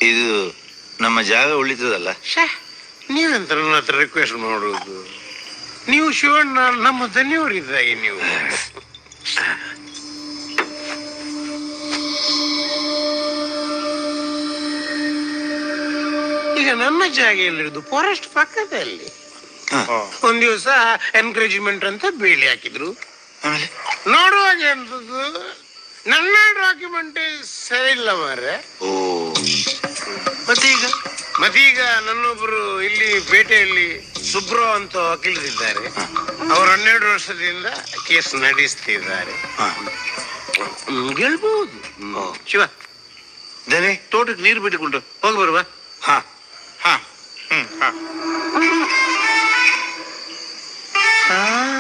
ಇದು ನಮ್ಮ ಜಾಗ ಉಳಿತದಲ್ಲ ಶ್ಯಾ ನೀವೆಂತ ನನ್ನ ಹತ್ರ ರಿಕ್ವೆಸ್ಟ್ ಮಾಡೋದು ನೀವು ಶಿವಣ್ಣ ನಮ್ಮ ದನಿಯವರಿದ್ದಾಗಿ ನೀವು ಈಗ ನನ್ನ ಜಾಗ ಎಲ್ಲಿರೋದು ಫಾರೆಸ್ಟ್ ಪಕ್ಕದಲ್ಲಿ ಹ. ಒಂದ್ ದಿವಸ ಎನ್ಕರೇಜ್ಮೆಂಟ್ ಅಂತ ಬೇಲಿ ಹಾಕಿದ್ರು ಆಮೇಲೆ ನೋಡುವಾಗ ಎಂತದ್ದು ನನ್ನ ಡಾಕ್ಯುಮೆಂಟ್ ಸರಿ ಇಲ್ಲ ಮಾರ್ರೆ ಓ ಮತ್ತೆ ಈಗ ಮತ್ತೀಗ ನನ್ನೊಬ್ರು ಇಲ್ಲಿ ಪೇಟೆಯಲ್ಲಿ ಸುಬ್ರೋ ಅಂತ ವಕೀಲರಿದ್ದಾರೆ ಅವರು ಹನ್ನೆರಡು ವರ್ಷದಿಂದ ಕೇಸ್ ನಡೆಸ್ತಿದ್ದಾರೆ ಹ. ಹ್ಮ್, ಗೆಲ್ಬಹುದು ಹ್ಮ್. ಶಿವ ದನಿ ತೋಟಕ್ಕೆ ನೀರು ಬಿಟ್ಟುಕೊಂಡು ಹೋಗಿ ಬರುವ ಹಾ ಹಾ ಹ್ಮ್ ಹಾ ಆ